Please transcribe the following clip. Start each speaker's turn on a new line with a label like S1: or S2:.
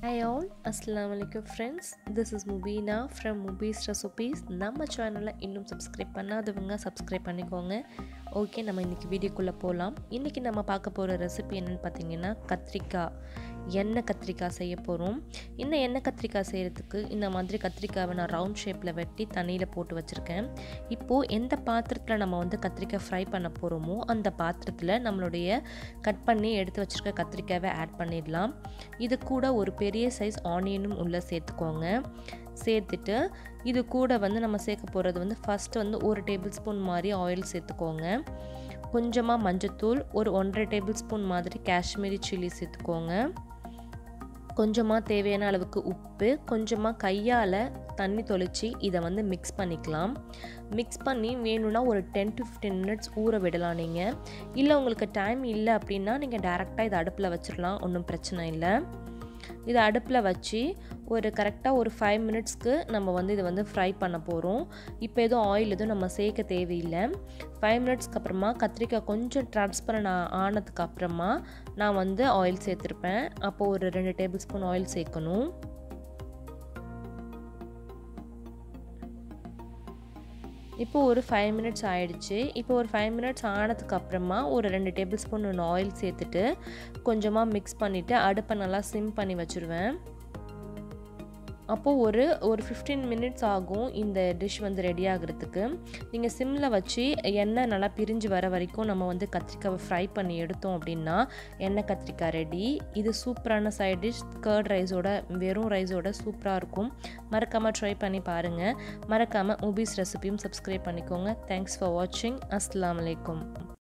S1: Hi all, Assalamu alaikum friends. This is Mubina from Mubi's Recipes. நம்ம சேனலை இன்னும் subscribe பண்ணாதவங்க சப்ஸ்கிரைப் பண்ணிக்கோங்க ஓகே நம்ம இன்றைக்கி வீடியோக்குள்ளே போகலாம் இன்றைக்கி நம்ம பார்க்க போகிற ரெசிபி என்னென்னு பார்த்தீங்கன்னா கத்திரிக்காய் எண்ணெய் கத்திரிக்காய் செய்ய போகிறோம் இந்த எண்ணெய் கத்திரிக்காய் செய்கிறதுக்கு இந்த மாதிரி கத்திரிக்காவை நான் ரவுண்ட் ஷேப்பில் வெட்டி தண்ணியில் போட்டு வச்சுருக்கேன் இப்போது எந்த பாத்திரத்தில் நம்ம வந்து கத்திரிக்காய் ஃப்ரை பண்ண போகிறோமோ அந்த பாத்திரத்தில் நம்மளுடைய கட் பண்ணி எடுத்து வச்சுருக்க கத்திரிக்காவை ஆட் பண்ணிடலாம் இது கூட ஒரு பெரிய சைஸ் ஆனியனும் உள்ளே சேர்த்துக்கோங்க சேர்த்துட்டு இது கூட வந்து நம்ம சேர்க்க போகிறது வந்து ஃபஸ்ட்டு வந்து ஒரு டேபிள் ஸ்பூன் மாதிரி ஆயில் சேர்த்துக்கோங்க கொஞ்சமாக மஞ்சத்தூள் ஒரு ஒன்றரை டேபிள் ஸ்பூன் மாதிரி காஷ்மீரி சில்லி சேர்த்துக்கோங்க கொஞ்சமாக தேவையான அளவுக்கு உப்பு கொஞ்சமாக கையால் தண்ணி தொளிச்சு இதை வந்து மிக்ஸ் பண்ணிக்கலாம் மிக்ஸ் பண்ணி வேணும்னா ஒரு டென் டு ஃபிஃப்டீன் மினிட்ஸ் ஊற விடலாம் நீங்கள் இல்லை உங்களுக்கு டைம் இல்லை அப்படின்னா நீங்கள் டேரெக்டாக இதை அடுப்பில் வச்சிடலாம் ஒன்றும் பிரச்சனை இல்லை இதை அடுப்பில் வச்சு ஒரு கரெக்டாக ஒரு ஃபைவ் மினிட்ஸ்க்கு நம்ம வந்து இதை வந்து ஃப்ரை பண்ண போகிறோம் இப்போ எதுவும் ஆயில் எதுவும் நம்ம சேர்க்க தேவையில்லை ஃபைவ் மினிட்ஸ்க்கு அப்புறமா கத்திரிக்காய் கொஞ்சம் ட்ரான்ஸ்பரண்ட் ஆனதுக்கு அப்புறமா நான் வந்து ஆயில் சேர்த்துருப்பேன் அப்போது ஒரு ரெண்டு டேபிள் ஸ்பூன் ஆயில் சேர்க்கணும் இப்போ ஒரு ஃபைவ் மினிட்ஸ் ஆயிடுச்சு இப்போ ஒரு ஃபைவ் மினிட்ஸ் ஆனதுக்கு அப்புறமா ஒரு ரெண்டு டேபிள் ஸ்பூன் ஆயில் சேர்த்துட்டு கொஞ்சமாக மிக்ஸ் பண்ணிவிட்டு அடுப்பை நல்லா சிம் பண்ணி வச்சுருவேன் அப்போது ஒரு ஒரு ஃபிஃப்டீன் மினிட்ஸ் ஆகும் இந்த டிஷ் வந்து ரெடி ஆகிறதுக்கு நீங்கள் சிம்மில் வச்சு எண்ணெய் நல்லா பிரிஞ்சு வர வரைக்கும் நம்ம வந்து கத்திரிக்காவை ஃப்ரை பண்ணி எடுத்தோம் அப்படின்னா எண்ணெய் கத்திரிக்காய் ரெடி இது சூப்பரான சைட் டிஷ் கர்ட் ரைஸோட வெறும் ரைஸோட சூப்பராக இருக்கும் மறக்காமல் ட்ரை பண்ணி பாருங்கள் மறக்காமல் மூபிஸ் ரெசிபியும் சப்ஸ்கிரைப் பண்ணிக்கோங்க தேங்க்ஸ் ஃபார் வாட்சிங் அஸ்லாம் வலைக்கம்